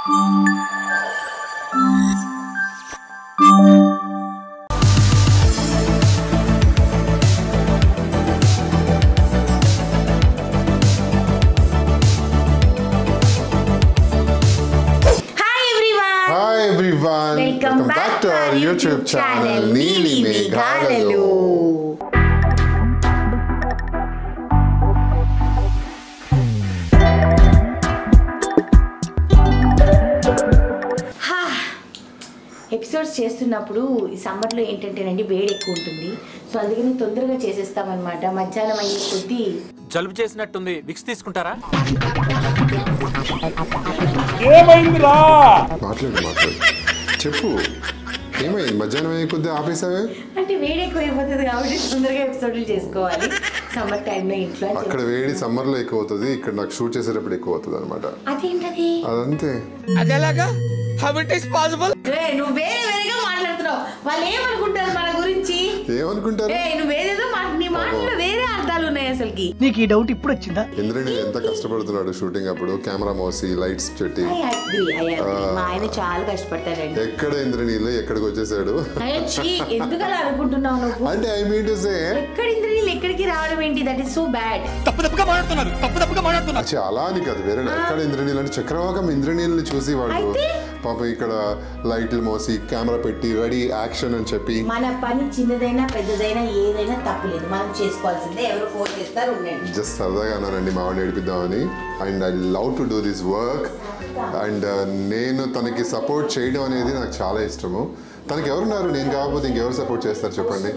Hi everyone hi everyone welcome back to our YouTube channel Neeli Meghalalo episodes చేస్తున్నప్పుడు ఈ సమ్మర్లో ఏంటంటేనండి వేడి ఎక్కువ ఉంటుంది సో అందుకని తొందరగా చేసేస్తామన్నమాట మధ్యాహ్నం అయ్యే కొద్దీ జలుబు చేసినట్టుంది విక్స్ తీసుకుంటారా మాట్లాడు మాట్లాడు చెప్పు ఏమైంది మధ్యాహ్నం అయ్యే కొద్దిగా ఆపేసావే అంటే వేడి ఎక్కువ అయిపోతుంది కాబట్టి తొందరగా ఎపిసోడ్లు చేసుకోవాలి సమ్మర్ టైంలో ఇంట్లో అని అక్కడ వేడి సమ్మర్ లో ఎక్కువ అవుతుంది ఇక్కడ నాకు షూట్ చేసేటప్పుడు ఎక్కువ అవుతుంది అనమాట అదేంటది అదంతే అదేలాగా హౌ ఇట్ ఇస్ పాసిబుల్ రే నువ్వు వేరే వేరేగా మాట్లాడుతున్నావు వాళ్ళు ఏమనుకుంటారు మన గురించి ఏమనుకుంటారు ఏ నువ్వు వేరేదో మాట నీ మాటలో వేరే అర్థాలు ఉన్నాయి అసలుకి నీకు ఈ డౌట్ ఇప్పుడు వచ్చిందా ఇంద్రని ఎంత కష్టపడుతున్నాడు షూటింగ్ అప్పుడు కెమెరా మోసి లైట్స్ పెట్టి I agree, I agree. మా ఆయన చాలా కష్టపడతాడండి ఎక్కడ ఇంద్రనీళ్ళు ఎక్కడికి వచ్చేసాడు అయ్యో, ఛీ, ఎందుకు అలా అనుకుంటున్నావు నువ్వు అంటే ఐ మీన్ టు సే ఎక్కడ ఇంద్రనీళ్ళు ఎక్కడికి రావడం ఏంటి దట్ ఈస్ సో బ్యాడ్ తప్పు తప్పుగా మాట్లాడుతున్నారు తప్పు తప్పుగా మాట్లాడుతున్నారు అచ్చా అలా అని కాదు వేరే ఎక్కడ ఇంద్రనీళ్ళు అంటే చక్రవాకం ఇంద్రనీళ్ళని చూసి వాళ్ళు అయితే? పాపం ఇక్కడ లైట్లు మోసి కెమెరా పెట్టి రెడీ యాక్షన్ అని చెప్పి మన పని చిన్నదైనా పెద్దదైనా ఏదైనా తప్పులేదు మనం చేసుకోవాల్సిందే ఎవరు ఫోన్ చేస్తారు ఉండండి జస్ట్ సరదాగా అన్నానండి మా వాడిని ఏడిపిద్దామని and I love to do this work and నేను తనకి సపోర్ట్ చేయడం అనేది నాకు చాలా ఇష్టము తనకి ఎవరున్నారు నేను కాకపోతే ఇంకెవరు సపోర్ట్ చేస్తారు చెప్పండి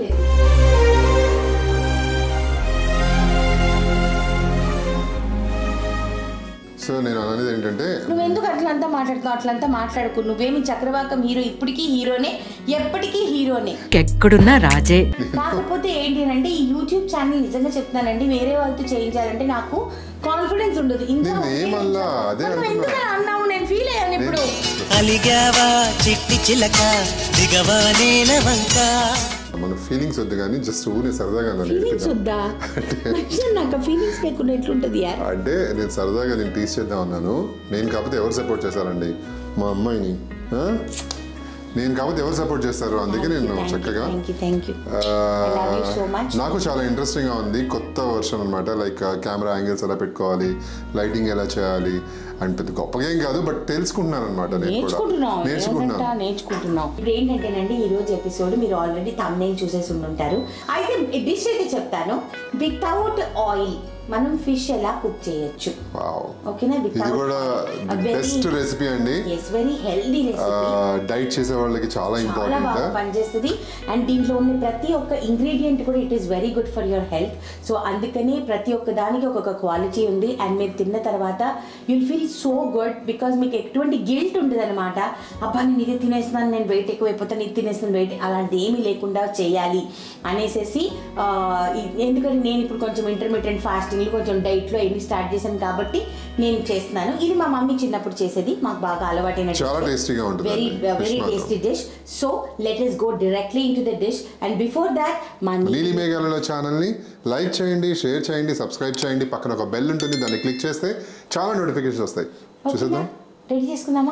సో నేను అనేది ఏంటంటే నువ్వు ఎందుకు అట్లంతా మాట్లాడుతున్నావు అట్లంతా మాట్లాడుకు నువ్వేమి చక్రవాకం హీరో ఇప్పటికీ హీరోనే ఎప్పటికీ హీరోనే ఎక్కడున్నా రాజే కాకపోతే ఏంటి అంటే ఈ యూట్యూబ్ ఛానల్ నిజంగా చెప్తున్నానండి వేరే వాళ్ళతో చేయించాలంటే నాకు కాన్ఫిడెన్స్ ఉండదు ఇంకా నేను ఏమల్లా అదే నువ్వు ఎందుకు అంటున్నా అలా అన్నావు నేను ఫీల్ అయ్యాను ఇప్పుడు అలిగావా చిట్టి చిలక దిగవా నేల వంక మన ఫీలింగ్స్ వద్దు కానీ జస్ట్ ఊరిని సరదాగా నన్ను ఫీలింగ్స్ ఏడిపిద్దాం వద్దా నాకు ఫీలింగ్స్ లేకుండా ఎట్లుంటది యార్ అంటే నేను సరదాగా నేను టీస్ చేద్దాం అన్నాను నేను కాకపోతే ఎవరు సపోర్ట్ చేశారండి మా అమ్మాయిని ఆ? నేను కాకపోతే ఎవరు సపోర్ట్ చేస్తారు అందుకే నేను చక్కగా థ్యాంక్ యూ థ్యాంక్ యూ ఆ, love you so much. నాకు చాలా ఇంట్రెస్టింగ్ గా ఉంది కొత్త వర్షన్ అనమాట లైక్ కెమెరా యాంగిల్స్ ఎలా పెట్టుకోవాలి లైటింగ్ ఎలా చేయాలి అండ్ పెద్ద గొప్పగా ఏం కాదు బట్ తెలుసుకుంటున్నాను అనమాట నేను కూడా నేర్చుకుంటున్నావు నేర్చుకుంటున్నాను ఏదంటా నేర్చుకుంటున్నావు ఇప్పుడు ఏంటంటేనండి ఈ రోజు ఎపిసోడ్ మీరు ఆల్రెడీ తమ్నేల్ చూసేసి ఉండుంటారు అయితే డిష్ అయితే చెప్తాను వితౌట్ ఆయిల్ మనం ఫిష్ ఎలా కుక్ చేయొచ్చు వావ్ ఓకేనా ఇది కూడా బెస్ట్ రెసిపీ అండి yes very healthy recipe diet చేసే వాళ్ళకి చాలా చాలా ఇంపార్టెంట్ బాగా పనిచేస్తుంది అండ్ దీంట్లో ఉన్న ప్రతి ఒక్క ఇంగ్రీడియంట్ కూడా it is very good for your health so అందుకని ప్రతి ఒక్క దానికి ఒక్కొక్క క్వాలిటీ ఉంది అండ్ మీరు తిన్న తర్వాత you'll feel so good because మీకు ఎటువంటి గిల్ట్ ఉంటుంది అనమాట అబ్బా నేను ఇది తినేస్తున్నాను నేను వెయిట్ ఎక్కువ అయిపోతాను ఇది తినేస్తున్నాను వెయిట్ అలాంటిది ఏమీ లేకుండా చేయాలి అనేసేసి ఆ, ఇ- ఎందుకంటే నేను ఇప్పుడు కొంచెం ఇంటర్మీడియట్ ఫాస్టింగ్లు కొంచెం డైట్లో ఎన్ని స్టార్ట్ చేశాను కాబట్టి నేను చేస్తున్నాను ఇది మా మమ్మీ చిన్నప్పుడు చేసేది మాకు బాగా అలవాటైన చాలా టేస్టీగా ఉంటుంది వెరీ అండి. వెరీ Fish మాత్రం. Tasty dish so let us go directly in to the dish and before that మా నీలి మేఘాలలో ఛానల్ని లైక్ చేయండి షేర్ చేయండి సబ్స్క్రైబ్ చేయండి పక్కన ఒక బెల్ ఉంటుంది దాన్ని క్లిక్ చేస్తే చాలా నోటిఫికేషన్స్ వస్తాయి చూసేద్దాం రెడీ చేసుకుందామా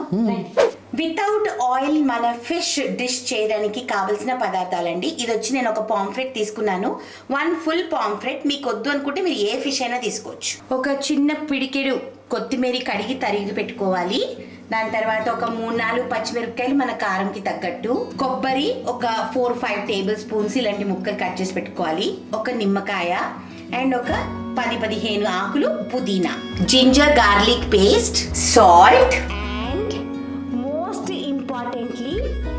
వితౌట్ ఆయిల్ మన ఫిష్ డిష్ చేయడానికి కావలసిన పదార్థాలండి ఇది వచ్చి నేను ఒక పాంఫ్రెట్ తీసుకున్నాను వన్ ఫుల్ పాంఫ్రెట్ మీకు వద్దు అనుకుంటే మీరు ఏ ఫిష్ అయినా తీసుకోవచ్చు ఒక చిన్న పిడికెడు కొత్తిమీర కడిగి తరిగి పెట్టుకోవాలి దాని తర్వాత ఒక మూడు నాలుగు పచ్చిమిరపకాయలు మన కారంకి తగ్గట్టు కొబ్బరి ఒక ఫోర్ ఫైవ్ టేబుల్ స్పూన్స్ ఇలాంటి ముక్కలు కట్ చేసి పెట్టుకోవాలి ఒక నిమ్మకాయ అండ్ ఒక పది పదిహేను ఆకులు పుదీనా ginger garlic paste salt and most importantly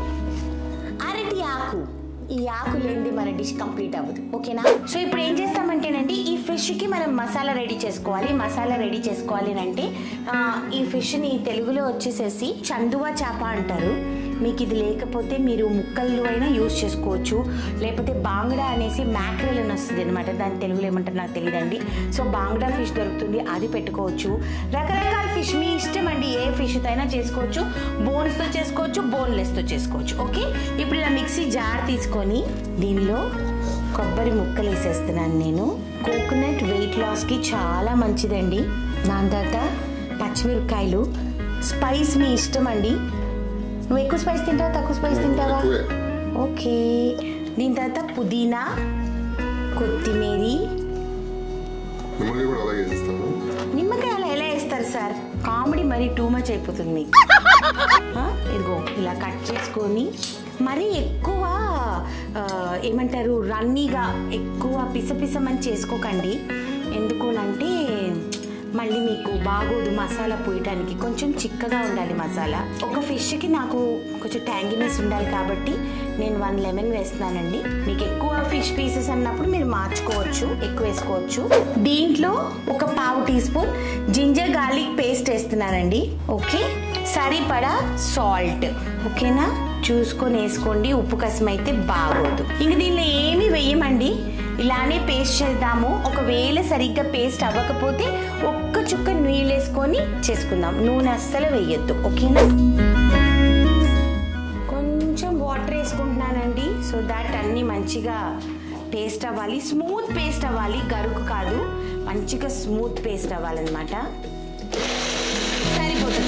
అరటి ఆకు ఈ ఆకు లేనిది మన డిష్ కంప్లీట్ అవ్వదు ఓకేనా సో ఇప్పుడు ఏం చేస్తామంటేనండి ఈ ఫిష్కి మనం మసాలా రెడీ చేసుకోవాలి మసాలా రెడీ చేసుకోవాలి అని అంటే ఆ, ఈ ఫిష్ని తెలుగులో వచ్చేసేసి చందువా చేప అంటారు మీకు ఇది లేకపోతే మీరు ముక్కలు అయినా యూజ్ చేసుకోవచ్చు లేకపోతే బాంగడా అనేసి మ్యాక్రల్ అని వస్తుంది అనమాట దాని తెలుగులో ఏమంటారు నాకు తెలియదండి సో బాంగడా ఫిష్ దొరుకుతుంది అది పెట్టుకోవచ్చు రకరకాల ఫిష్ మీ ఇష్టం అండి ఏ ఫిష్తో అయినా చేసుకోవచ్చు బోన్స్తో చేసుకోవచ్చు బోన్లెస్తో చేసుకోవచ్చు ఓకే ఇప్పుడు ఇలా మిక్సీ జార్ తీసుకొని దీనిలో కొబ్బరి ముక్కలు వేసేస్తున్నాను నేను కోకోనట్ వెయిట్ లాస్కి చాలా మంచిదండి దాని తర్వాత పచ్చిమిరపకాయలు స్పైస్ మీ ఇష్టం అండి నువ్వు ఎక్కువ స్పైస్ తింటావా తక్కువ స్పైస్ తింటావా ఎక్కువే. ఓకే దీని తర్వాత పుదీనా కొత్తిమీర మిమ్మల్ని కూడా అలాగే చేస్తాను నిమ్మకాయ అలా ఎలా వేస్తారు సార్ కామెడీ మరీ టూ మచ్ అయిపోతుంది మీకు ఆ, ఇదిగో ఇలా కట్ చేసుకొని మరీ ఎక్కువ ఆ, ఏమంటారు రన్నీగా ఎక్కువ పిసపిసమని చేసుకోకండి ఎందుకునంటే మళ్ళీ మీకు బాగోదు మసాలా పోయటానికి కొంచెం చిక్కగా ఉండాలి మసాలా ఒక ఫిష్కి నాకు కొంచెం ట్యాంగినెస్ ఉండాలి కాబట్టి నేను వన్ లెమన్ వేస్తున్నానండి మీకు ఎక్కువ ఫిష్ పీసెస్ అన్నప్పుడు మీరు మార్చుకోవచ్చు ఎక్కువ వేసుకోవచ్చు దీంట్లో ఒక పావు teaspoon ginger garlic paste వేస్తున్నానండి ఓకే సరిపడా సాల్ట్ ఓకేనా చూసుకొని వేసుకోండి ఉప్పు కసం అయితే బాగోదు ఇంక దీనిలో ఏమీ వేయమండి ఇలానే పేస్ట్ చేద్దాము ఒకవేళ సరిగ్గా పేస్ట్ అవ్వకపోతే ఒక్క చుక్క నీళ్ళు వేసుకొని చేసుకుందాం నూనె అస్సలు వేయొద్దు ఓకేనా కొంచెం వాటర్ వేసుకుంటున్నానండి సో దాట్ అన్ని మంచిగా పేస్ట్ అవ్వాలి స్మూత్ పేస్ట్ అవ్వాలి గరుకు కాదు మంచిగా స్మూత్ పేస్ట్ అవ్వాలన్నమాట సరిపోతుంది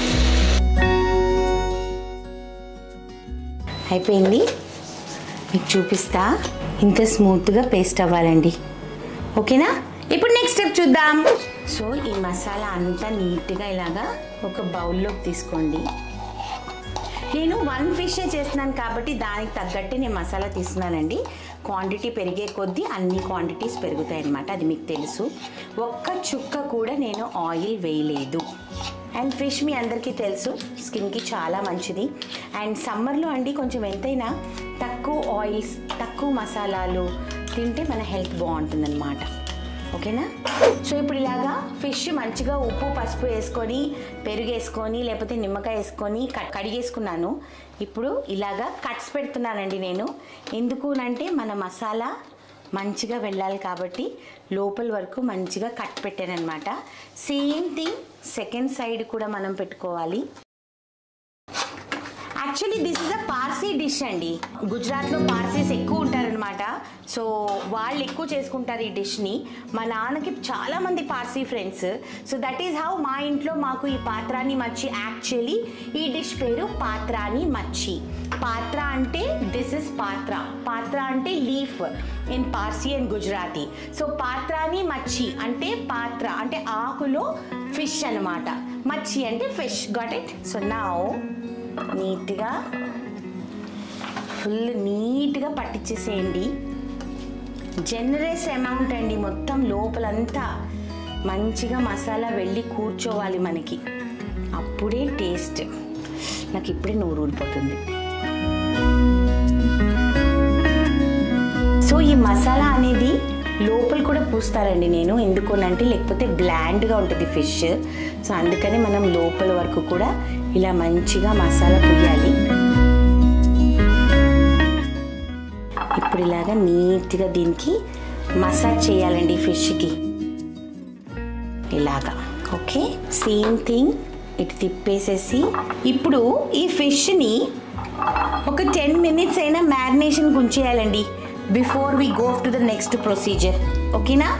అయిపోయింది మీకు చూపిస్తా ఇంత స్మూత్గా పేస్ట్ అవ్వాలండి ఓకేనా ఇప్పుడు నెక్స్ట్ స్టెప్ చూద్దాం సో ఈ మసాలా అంతా నీట్గా ఇలాగా ఒక బౌల్లోకి తీసుకోండి నేను వన్ ఫిష్ చేస్తున్నాను కాబట్టి దానికి తగ్గట్టు నేను మసాలా తీసుకున్నానండి క్వాంటిటీ పెరిగే కొద్దీ అన్ని క్వాంటిటీస్ పెరుగుతాయి అన్నమాట అది మీకు తెలుసు ఒక్క చుక్క కూడా నేను ఆయిల్ వేయలేదు అండ్ ఫిష్ మీ అందరికీ తెలుసు స్కిన్కి చాలా మంచిది అండ్ సమ్మర్లో అండి కొంచెం ఎంతైనా తక్కువ ఆయిల్స్ తక్కువ మసాలాలు తింటే మన హెల్త్ బాగుంటుందన్నమాట ఓకేనా సో ఇప్పుడు ఇలాగా ఫిష్ మంచిగా ఉప్పు పసుపు వేసుకొని పెరుగు వేసుకొని లేకపోతే నిమ్మకాయ వేసుకొని క- కడిగేసుకున్నాను ఇప్పుడు ఇలాగా కట్స్ పెడుతున్నానండి నేను ఎందుకు అంటే మన మసాలా మంచిగా వెళ్ళాలి కాబట్టి లోపల వరకు మంచిగా కట్ పెట్టాను అనమాట సేమ్ థింగ్ సెకండ్ సైడ్ కూడా మనం పెట్టుకోవాలి actually this is a Parsi dish అండి గుజరాత్లో పార్సీస్ ఎక్కువ ఉంటారనమాట సో వాళ్ళు ఎక్కువ చేసుకుంటారు ఈ డిష్ని మా నాన్నకి చాలా మంది Parsi friends so that is how మా ఇంట్లో మాకు ఈ పాత్రాని మచ్చి యాక్చువల్లీ ఈ డిష్ పేరు పాత్రాని మచ్చి పాత్ర అంటే దిస్ ఇస్ పాత్ర పాత్ర అంటే leaf in Parsi and Gujarati so patrani machhi అంటే పాత్ర అంటే ఆకులో ఫిష్ అన్నమాట మచ్చి అంటే ఫిష్ గాట్ ఇట్ సో నా నీట్గా ఫుల్ నీట్గా పట్టించేసేయండి జనరస్ అమౌంట్ అండి మొత్తం లోపలంతా మంచిగా మసాలా వెళ్ళి కూర్చోవాలి మనకి అప్పుడే టేస్ట్ నాకు ఇప్పుడే నోరు ఊడిపోతుంది సో ఈ మసాలా అనేది లోపల కూడా పూస్తారండి నేను ఎందుకునంటే లేకపోతే బ్లాండ్గా ఉంటుంది ఫిష్ సో అందుకని మనం లోపల వరకు కూడా ఇలా మంచిగా మసాలా పుయ్యాలి ఇప్పుడు ఇలాగా నీట్గా దీనికి మసాజ్ చేయాలండి ఫిష్కి ఇలాగా ఓకే సేమ్ థింగ్ ఇటు తిప్పేసేసి ఇప్పుడు ఈ ఫిష్ని ఒక టెన్ మినిట్స్ అయినా మ్యారినేషన్ ఉంచేయాలండి before we go to the next procedure ఓకేనా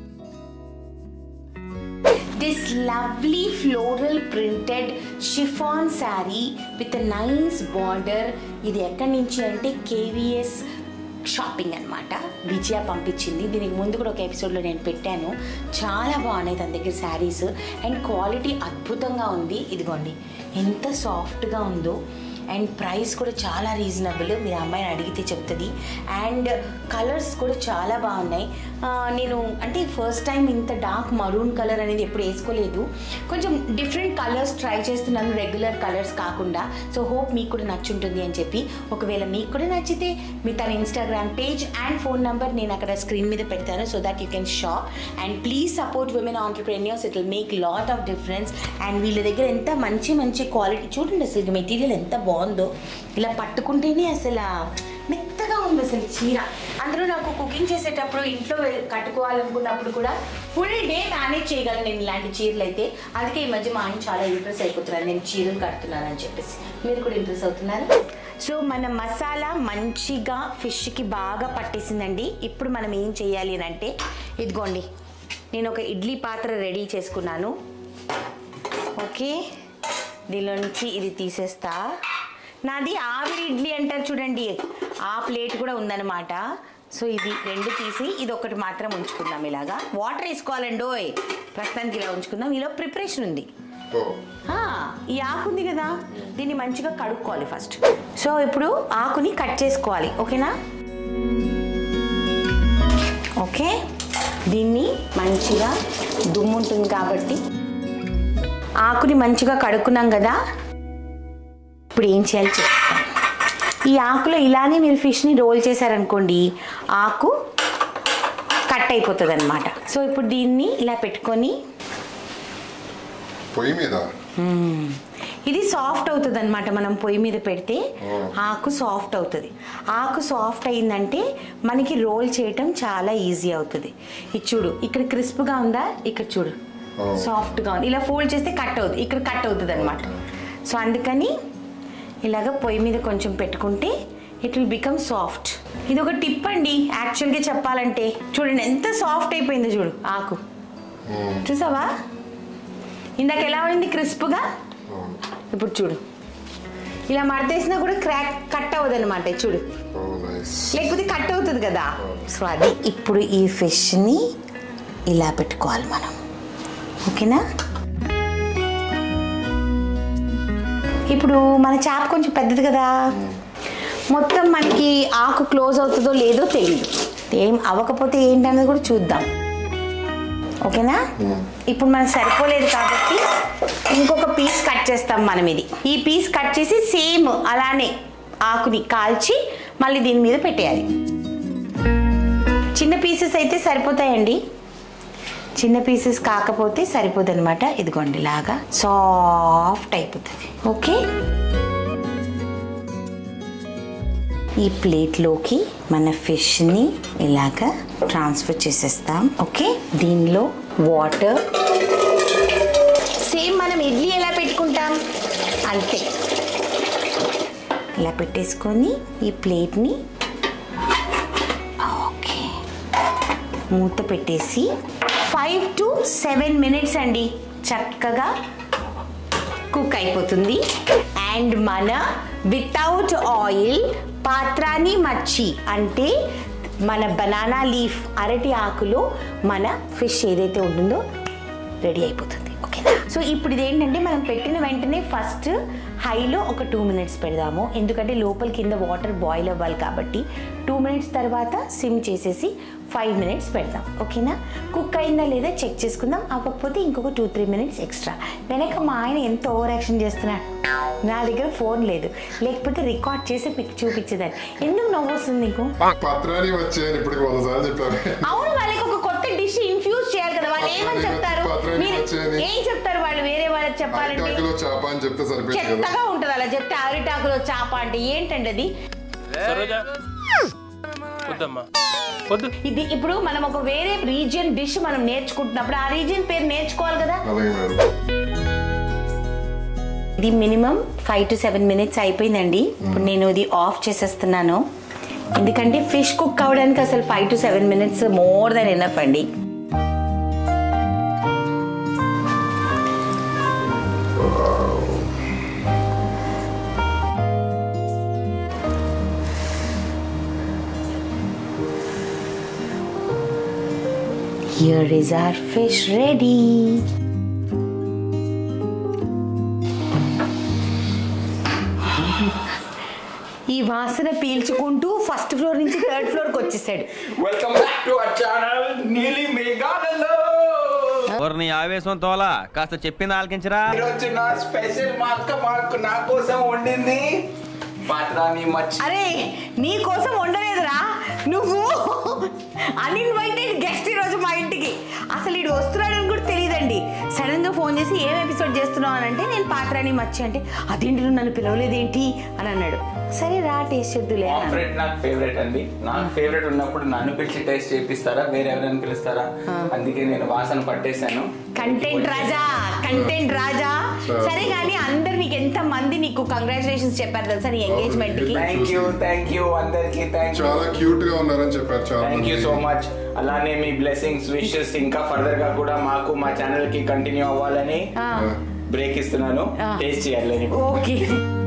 this lovely floral printed chiffon sari with nice border ఇది ఎక్కడి నుంచి అంటే కేవీఎస్ షాపింగ్ అనమాట విజయ పంపించింది దీనికి ముందు కూడా ఒక ఎపిసోడ్లో నేను పెట్టాను చాలా బాగున్నాయి తన దగ్గర శారీస్ అండ్ క్వాలిటీ అద్భుతంగా ఉంది ఇదిగోండి ఎంత సాఫ్ట్గా ఉందో అండ్ ప్రైస్ కూడా చాలా రీజనబుల్ మీరు అమ్మాయిని అడిగితే చెప్తుంది అండ్ కలర్స్ కూడా చాలా బాగున్నాయి ఆ, నేను అంటే ఫస్ట్ టైం ఇంత డార్క్ మరూన్ కలర్ అనేది ఎప్పుడు వేసుకోలేదు కొంచెం డిఫరెంట్ కలర్స్ ట్రై చేస్తున్నాను రెగ్యులర్ కలర్స్ కాకుండా సో హోప్ మీకు కూడా నచ్చుంటుంది అని చెప్పి ఒకవేళ మీకు కూడా నచ్చితే మీ తన Instagram page and phone number నేను అక్కడ స్క్రీన్ మీద పెడతాను so that you can shop and please support women entrepreneurs it will make lot of difference and వీళ్ళ దగ్గర ఎంత మంచి మంచి క్వాలిటీ చూడండి అసలు మెటీరియల్ ఎంత బాగుందో ఇలా పట్టుకుంటేనే అసలు మెత్తగా ఉంది అసలు చీర అందులో నాకు కుకింగ్ చేసేటప్పుడు ఇంట్లో వె- కట్టుకోవాలనుకున్నప్పుడు కూడా ఫుల్ డే మేనేజ్ చేయగలను నేను ఇలాంటి చీరలు అయితే అందుకే ఈ మధ్య మా ఆయన చాలా ఇంప్రెస్ అయిపోతున్నారు నేను చీరలు కడుతున్నానని చెప్పేసి మీరు కూడా ఇంప్రెస్ అవుతున్నారు సో మన మసాలా మంచిగా ఫిష్కి బాగా పట్టేసిందండి ఇప్పుడు మనం ఏం చేయాలి అని అంటే ఇదిగోండి నేను ఒక ఇడ్లీ పాత్ర రెడీ చేసుకున్నాను ఓకే దీనిలో నుంచి ఇది తీసేస్తా నాది ఆవిరి ఇడ్లీ అంటారు చూడండి ఆ ప్లేట్ కూడా ఉందన్నమాట సో ఇది రెండు తీసి ఇది ఒకటి మాత్రం ఉంచుకుందాం ఇలాగా వాటర్ వేసుకోవాలండి ఓయ్ ప్రస్తుతానికి ఇలా ఉంచుకుందాం ఈలో ప్రిపరేషన్ ఉంది ఓ ఆ, ఈ ఆకు ఉంది కదా దీన్ని మంచిగా కడుక్కోవాలి ఫస్ట్ సో ఇప్పుడు ఆకుని కట్ చేసుకోవాలి ఓకేనా ఓకే దీన్ని మంచిగా దుమ్ము ఉంటుంది కాబట్టి ఆకుని మంచిగా కడుక్కున్నాం కదా ఇప్పుడు ఏం చేయాలి చెప్తాను ఈ ఆకులో ఇలానే మీరు ఫిష్ని రోల్ చేశారనుకోండి ఆకు కట్ అయిపోతుంది అనమాట సో ఇప్పుడు దీన్ని ఇలా పెట్టుకొని పొయ్యి మీద ఇది సాఫ్ట్ అవుతుంది అనమాట మనం పొయ్యి మీద పెడితే ఆకు సాఫ్ట్ అవుతుంది ఆకు సాఫ్ట్ అయిందంటే మనకి రోల్ చేయటం చాలా ఈజీ అవుతుంది ఇది చూడు ఇక్కడ క్రిస్ప్గా ఉందా ఇక్కడ చూడు Oh. సాఫ్ట్గా ఉంది ఇలా ఫోల్డ్ చేస్తే కట్ అవుతుంది ఇక్కడ కట్ అవుతుంది అనమాట సో అందుకని ఇలాగ పొయ్యి మీద కొంచెం పెట్టుకుంటే ఇట్ విల్ బికమ్ సాఫ్ట్ ఇది ఒక టిప్ అండి యాక్చువల్గా చెప్పాలంటే చూడండి ఎంత సాఫ్ట్ అయిపోయిందో చూడు ఆకు చూసావా ఇందాక ఎలా ఉండింది క్రిస్ప్గా ఇప్పుడు చూడు ఇలా మడతేసినా కూడా క్రాక్ కట్ అవ్వదు అనమాట చూడు ఓ నైస్ లేకపోతే కట్ అవుతుంది కదా సో అది ఇప్పుడు ఈ ఫిష్ని ఇలా పెట్టుకోవాలి మనం ఓకేనా ఇప్పుడు మన చేప కొంచెం పెద్దది కదా మొత్తం మనకి ఆకు క్లోజ్ అవుతుందో లేదో తెలియదు ఏం అవ్వకపోతే ఏంటన్నది కూడా చూద్దాం ఓకేనా ఇప్పుడు మనకు సరిపోలేదు కాబట్టి ఇంకొక పీస్ కట్ చేస్తాం మనం ఇది ఈ పీస్ కట్ చేసి సేమ్ అలానే ఆకుని కాల్చి మళ్ళీ దీని మీద పెట్టేయాలి చిన్న పీసెస్ అయితే సరిపోతాయండి చిన్న పీసెస్ కాకపోతే సరిపోదు అనమాట ఇదిగోండి లాగా సాఫ్ట్ అయిపోతుంది ఓకే ఈ ప్లేట్లోకి మన ఫిష్ని ఇలాగ ట్రాన్స్ఫర్ చేసేస్తాం ఓకే దీనిలో వాటర్ సేమ్ మనం ఇడ్లీ ఎలా పెట్టుకుంటాం అంతే ఇలా పెట్టేసుకొని ఈ ప్లేట్ని ఓకే మూత పెట్టేసి ఫైవ్ టు సెవెన్ మినిట్స్ అండి చక్కగా కుక్ అయిపోతుంది అండ్ మన వితౌట్ ఆయిల్ పాత్రాని మచ్చి అంటే మన బనానా లీఫ్ అరటి ఆకులో మన ఫిష్ ఏదైతే ఉంటుందో రెడీ అయిపోతుంది ఓకేనా సో ఇప్పుడు ఇదేంటంటే మనం పెట్టిన వెంటనే ఫస్ట్ హైలో ఒక టూ మినిట్స్ పెడదాము ఎందుకంటే లోపల కింద వాటర్ బాయిల్ అవ్వాలి కాబట్టి టూ మినిట్స్ తర్వాత సిమ్ చేసేసి ఫైవ్ మినిట్స్ పెడదాం ఓకేనా కుక్ అయిందా లేదా చెక్ చేసుకుందాం అవ్వకపోతే ఇంకొక టూ త్రీ మినిట్స్ ఎక్స్ట్రా వెనక మా ఆయన ఎంత ఓవర్ యాక్షన్ చేస్తున్నాడు నా దగ్గర ఫోన్ లేదు లేకపోతే రికార్డ్ చేసి మీకు చూపించేదాన్ని ఎందుకు నవ్వు వస్తుంది నీకు పత్రాన్ని వచ్చాయని ఇప్పటికి వంద సార్లు చెప్పారు అవును వాళ్ళకి ఒక కొత్త డిష్ ఇన్ఫ్యూజ్ చేయాలి కదా వాళ్ళు ఏమని పత్రాన్ని- చెప్తారు పత్రాన్ని మీరు వచ్చేది. ఏం చెప్తారు వాళ్ళు వేరే వాళ్ళకి చెప్పాలంటే అరిటాకులో చేప అని చెప్తే సరిపోయింది కదా చెత్తగా ఉంటది అలా చెప్తే అరిటాకులో చాప అంటే ఏంటండి అది సరోజా వద్దమ్మా వద్దు ఇది ఇప్పుడు మనం ఒక వేరే రీజియన్ డిష్ మనం నేర్చుకుంటున్నప్పుడు ఆ రీజియన్ పేరు నేర్చుకోవాలి కదా అలాగే మేడం ఇది minimum five to seven minutes అయిపోయిందండి ఇప్పుడు నేను ఇది ఆఫ్ చేసేస్తున్నాను ఎందుకంటే ఫిష్ కుక్ అవ్వడానికి అసలు five to seven minutes more then enough అండి Here is our fish ready. ఈ వాసన పీల్చుకుంటూ ఫస్ట్ ఫ్లోర్ నుంచి థర్డ్ ఫ్లోర్కి వచ్చేసాడు welcome back to our channel Neeli Meghalalo నీ ఆవేశం తోలా కాస్త చెప్పింది ఆలకించరా ఈరోజు నా స్పెషల్ మా అక్క మాకు నా కోసం వండింది పాత్రాన్ని మర్చి అరే నీ కోసం వండలేదురా నువ్వు అన్ఇన్వైటెడ్ గెస్ట్ ఈరోజు మా ఇంటికి అసలు ఇడు వస్తున్నాడని కూడా తెలియదండి సడన్ గా ఫోన్ చేసి ఏం ఎపిసోడ్ చేస్తున్నావు అని అంటే నేను పాత్రాని మర్చి అంటే అదేంటి నువ్వు నన్ను పిలవలేదేంటి అని అన్నాడు సరే రా టేస్ట్ చేద్దులే అన్నాను. ఫేవరెట్ నాకు ఫేవరెట్ అండి నాకు ఫేవరెట్ ఉన్నప్పుడు నన్ను పిలిచి టేస్ట్ చేపిస్తారా వేరే ఎవరైనా పిలుస్తారా అందుకే నేను వాసన పట్టేశాను కంటెంట్ రాజా కంటెంట్ రాజా సరే కానీ అందరు నీకు ఎంత మంది నీకు కంగ్రాచులేషన్స్ చెప్పారు తెలుసా నీ ఎంగేజ్మెంట్ కి థ్యాంక్ యూ థ్యాంక్ యూ అందరికి థ్యాంక్ యూ చాలా క్యూట్ గా ఉన్నారని చెప్పారు చాలా థ్యాంక్ యూ సో మచ్ అలానే మీ బ్లెస్సింగ్స్ విషెస్ ఇంకా ఫర్దర్ గా కూడా మాకు మా ఛానల్ కి కంటిన్యూ అవ్వాలని ఆ. బ్రేక్ ఇస్తున్నాను ఆ. టేస్ట్ చేయాలి ఓకే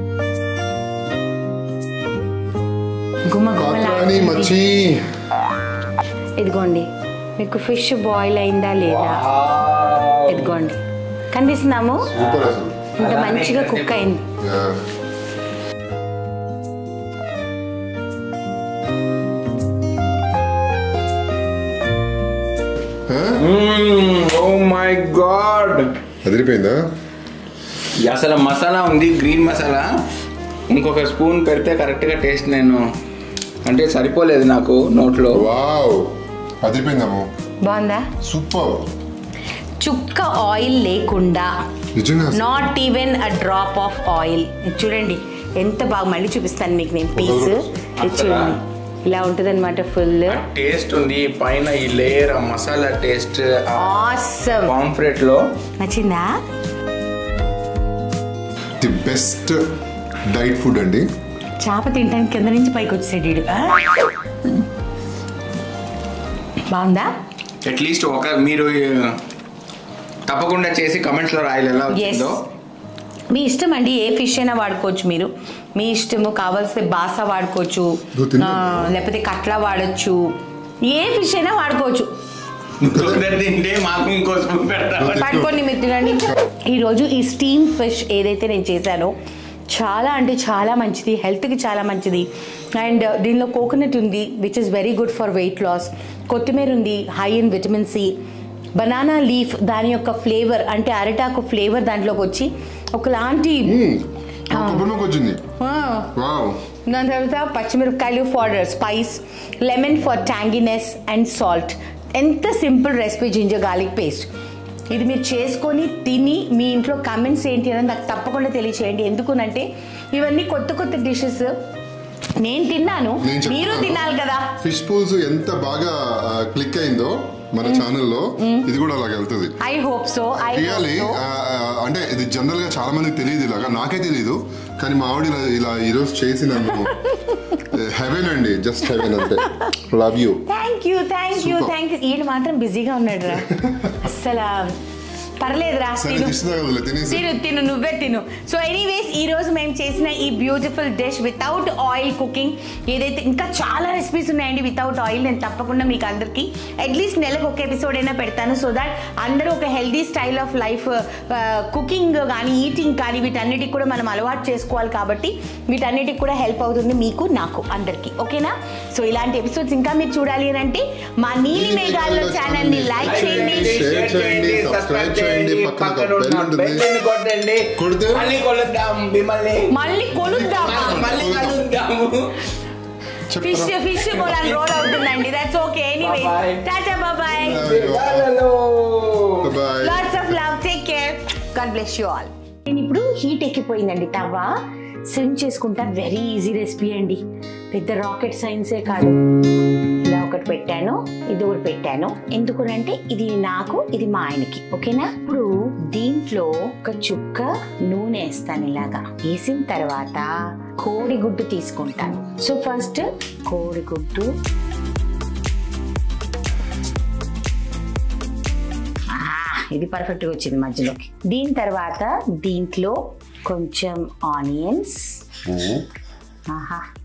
గుమ్మ కాత్రాని గుమ్మలాడుతుంది. మచ్చి ఇదిగోండి మీకు ఫిష్ బాయిల్ అయిందా లేదా ఇదిగోండి కనిపిస్తున్నాము సూపర్ అసలు ఇంత మంచిగా కుక్ అయింది Yeah. ఓ మై గాడ్ అదిరిపోయిందా అసలు మసాలా ఉంది గ్రీన్ మసాలా ఇంకొక స్పూన్ పెడితే కరెక్ట్గా టేస్ట్ నేను అంటే సరిపోలేదు నాకు నోట్లో వావ్ అదిరిపోయిందమ్ము బాగుందా సూపర్ చుక్క ఆయిల్ లేకుండా నిజంగా అసలు. Not even a drop of oil ఇది చూడండి ఎంత బాగా మళ్ళీ చూపిస్తాను మీకు నేను పీస్ ఇది చూడండి ఇలా ఉంటుంది అనమాట ఫుల్ టేస్ట్ ఉంది పైన ఈ లేయర్ ఆ మసాలా టేస్ట్ ఆసమ్ పాంఫ్రెట్ లో నచ్చిందా ది బెస్ట్ డైట్ ఫుడ్ అండి చేప తింటానికి కింద నుంచి పైకి వచ్చేసాడు వీడు. ఆ? బాగుందా అట్లీస్ట్ ఒక మీరు uh, తప్పకుండా చేసి కమెంట్స్ లో రాయాలి ఎలా ఎస్ వచ్చిందో మీ ఇష్టం అండి ఏ ఫిష్ అయినా వాడుకోవచ్చు మీరు మీ ఇష్టము కావాల్సిన బాస వాడుకోవచ్చు నువ్వు తిన్నావా? ఆ, లేకపోతే కట్లా వాడచ్చు ఏ ఫిష్ అయినా వాడుకోవచ్చు కొందరు తింటే మాకు ఇంకో స్పూన్ పెడతామని పట్టుకోండి మీరు తినండి ఈరోజు ఈ స్టీమ్ ఫిష్ ఏదైతే నేను చేశానో చాలా అంటే చాలా మంచిది హెల్త్కి చాలా మంచిది అండ్ దీనిలో కోకోనట్ ఉంది which is very good for weight loss కొత్తిమీర ఉంది high in vitamin C banana leaf దాని యొక్క ఫ్లేవర్ అంటే అరిటాకు ఫ్లేవర్ దాంట్లోకి వచ్చి ఒకలాంటి కొబ్బరిలోకి వచ్చింది ఆ, వావ్ దాని తర్వాత పచ్చిమిరపకాయలు for spice lemon for tanginess and salt ఎంత simple recipe ginger garlic paste ఇది మీరు చేసుకొని తిని మీ ఇంట్లో కమెంట్స్ ఏంటి అనేది నాకు తప్పకుండా తెలియచేయండి ఎందుకునంటే ఇవన్నీ కొత్త కొత్త డిషెస్ నేను తిన్నాను నేను మీరు చెప్తున్నాను. తినాలి కదా ఫిష్ పూల్స్ ఎంత బాగా క్లిక్ అయిందో మన ఛానల్లో ఇది కూడా అలాగ వెళ్తుంది I hope so I really అంటే ఇది జనరల్ గా చాలా మందికి తెలియదు ఇలాగా నాకే తెలియదు కానీ మా ఆవిడ ఇలా ఇలా ఈరోజు చేసి నన్ను హెవెన్ అండి జస్ట్ హెవెన్ అంతే love you thank you thank you Super. Thank you ఈయన మాత్రం బిజీగా ఉన్నాడు రా అస్సలు పర్లేదురా సరే తిను. దిష్టి తినేసి తిను తిను నువ్వే తిను సో ఎనీవేస్ ఈ రోజు మేము చేసిన ఈ beautiful dish without oil cooking ఏదైతే ఇంకా చాలా రెసిపీస్ ఉన్నాయండి వితౌట్ ఆయిల్ నేను తప్పకుండా మీకు అందరికీ అట్లీస్ట్ నెలకు ఒక ఎపిసోడ్ అయినా పెడతాను సో దట్ అందరూ ఒక healthy style of life cooking కానీ ఈటింగ్ కానీ వీటన్నిటికి కూడా మనం అలవాటు చేసుకోవాలి కాబట్టి వీటన్నిటికి కూడా హెల్ప్ అవుతుంది మీకు నాకు అందరికీ ఓకేనా సో ఇలాంటి ఎపిసోడ్స్ ఇంకా మీరు చూడాలి అని అంటే మా నీలి మేఘాల్లో ఛానల్ ని లైక్ చేయండి షేర్ చేయండి, సబ్స్క్రైబ్ చేయండి, పక్కన ఒక బెల్ ఉంటుంది. కొట్టండి కొడితే? మళ్ళీ కొలుద్దాం మిమ్మల్ని మళ్ళీ కొలుద్దామా మళ్ళీ కలుద్దాము ఫిష్ ఫిష్ కూడా రోల్ అవుతుందండి that's okay anyway Bye-bye. Tata bye bye lots of love take care god bless you all నేను ఇప్పుడు హీట్ ఎక్కిపోయిందండి తవ్వ సిమ్ చేసుకుంటా వెరీ ఈజీ రెసిపీ అండి పెద్ద రాకెట్ సైన్సే కాదు ఇలా ఒకటి పెట్టాను ఇది ఒకటి పెట్టాను ఎందుకునంటే ఇది నాకు ఇది మా ఆయనకి ఓకేనా ఇప్పుడు దీంట్లో ఒక చుక్క నూనె వేస్తాను ఇలాగా వేసిన తర్వాత కోడిగుడ్డు తీసుకుంటాను సో ఫస్ట్ కోడిగుడ్డు ఆ, ఇది పర్ఫెక్ట్ గా వచ్చింది మధ్యలోకి దీని తర్వాత దీంట్లో కొంచెం ఆనియన్స్ ఆహా